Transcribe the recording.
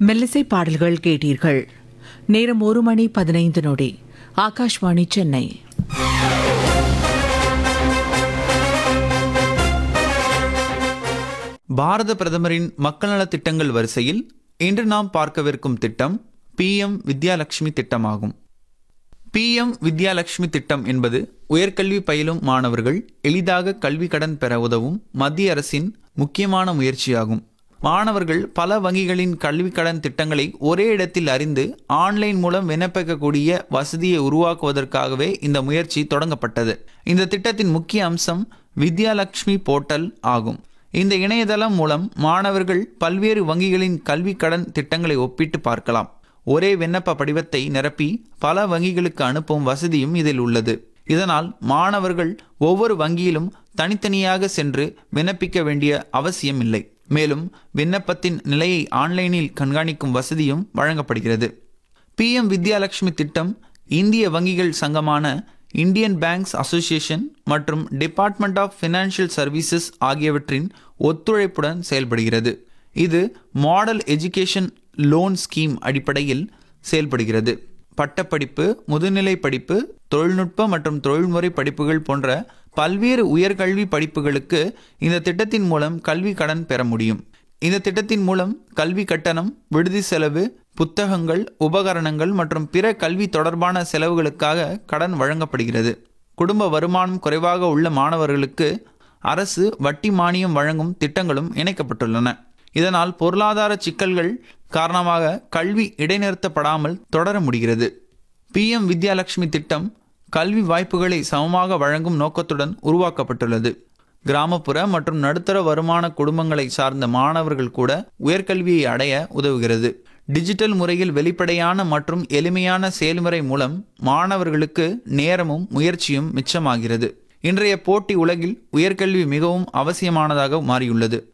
மெல்லிசை பாடல்கள் கேட்டீர்கள் நேரம் ஒரு மணி பதினைந்து நொடி ஆகாஷ்வாணி சென்னை பாரத பிரதமரின் மக்கள் நலத் திட்டங்கள் வரிசையில் இன்று நாம் பார்க்கவிருக்கும் திட்டம் பிஎம் வித்யாலட்சுமி திட்டமாகும் பிஎம் வித்யாலட்சுமி திட்டம் என்பது உயர்கல்வி பயிலும் மாணவர்கள் எளிதாக கல்வி கடன் பெற உதவும் மத்திய அரசின் முக்கியமான முயற்சியாகும் மாணவர்கள் பல வங்கிகளின் கல்வி கடன் திட்டங்களை ஒரே இடத்தில் அறிந்து ஆன்லைன் மூலம் விண்ணப்பிக்கக்கூடிய வசதியை உருவாக்குவதற்காகவே இந்த முயற்சி தொடங்கப்பட்டது இந்த திட்டத்தின் முக்கிய அம்சம் வித்யாலட்சுமி போர்ட்டல் ஆகும் இந்த இணையதளம் மூலம் மாணவர்கள் பல்வேறு வங்கிகளின் கல்வி கடன் திட்டங்களை ஒப்பிட்டு பார்க்கலாம் ஒரே விண்ணப்ப படிவத்தை நிரப்பி பல வங்கிகளுக்கு அனுப்பும் வசதியும் இதில் உள்ளது இதனால் மாணவர்கள் ஒவ்வொரு வங்கியிலும் தனித்தனியாக சென்று விண்ணப்பிக்க வேண்டிய அவசியம் இல்லை மேலும் விண்ணப்பத்தின் நிலையை ஆன்லைனில் கண்காணிக்கும் வசதியும் வழங்கப்படுகிறது பிஎம் வித்யாலட்சுமி திட்டம் இந்திய வங்கிகள் சங்கமான இந்தியன் பேங்க்ஸ் அசோசியேஷன் மற்றும் டிபார்ட்மெண்ட் ஆஃப் ஃபினான்ஷியல் சர்வீசஸ் ஆகியவற்றின் ஒத்துழைப்புடன் செயல்படுகிறது இது மாடல் எஜுகேஷன் லோன் ஸ்கீம் அடிப்படையில் செயல்படுகிறது பட்டப்படிப்பு முதுநிலை படிப்பு தொழில்நுட்ப மற்றும் தொழில்முறை படிப்புகள் போன்ற பல்வேறு உயர்கல்வி படிப்புகளுக்கு இந்த திட்டத்தின் மூலம் கல்வி கடன் பெற முடியும் இந்த திட்டத்தின் மூலம் கல்வி கட்டணம் விடுதி செலவு புத்தகங்கள் உபகரணங்கள் மற்றும் பிற கல்வி தொடர்பான செலவுகளுக்காக கடன் வழங்கப்படுகிறது குடும்ப வருமானம் குறைவாக உள்ள மாணவர்களுக்கு அரசு வட்டி மானியம் வழங்கும் திட்டங்களும் இணைக்கப்பட்டுள்ளன இதனால் பொருளாதார சிக்கல்கள் காரணமாக கல்வி இடைநிறுத்தப்படாமல் தொடர முடிகிறது பிஎம் வித்யாலட்சுமி திட்டம் கல்வி வாய்ப்புகளை சமமாக வழங்கும் நோக்கத்துடன் உருவாக்கப்பட்டுள்ளது கிராமப்புற மற்றும் நடுத்தர வருமான குடும்பங்களை சார்ந்த மாணவர்கள் கூட உயர்கல்வியை அடைய உதவுகிறது டிஜிட்டல் முறையில் வெளிப்படையான மற்றும் எளிமையான செயல்முறை மூலம் மாணவர்களுக்கு நேரமும் முயற்சியும் மிச்சமாகிறது இன்றைய போட்டி உலகில் உயர்கல்வி மிகவும் அவசியமானதாக மாறியுள்ளது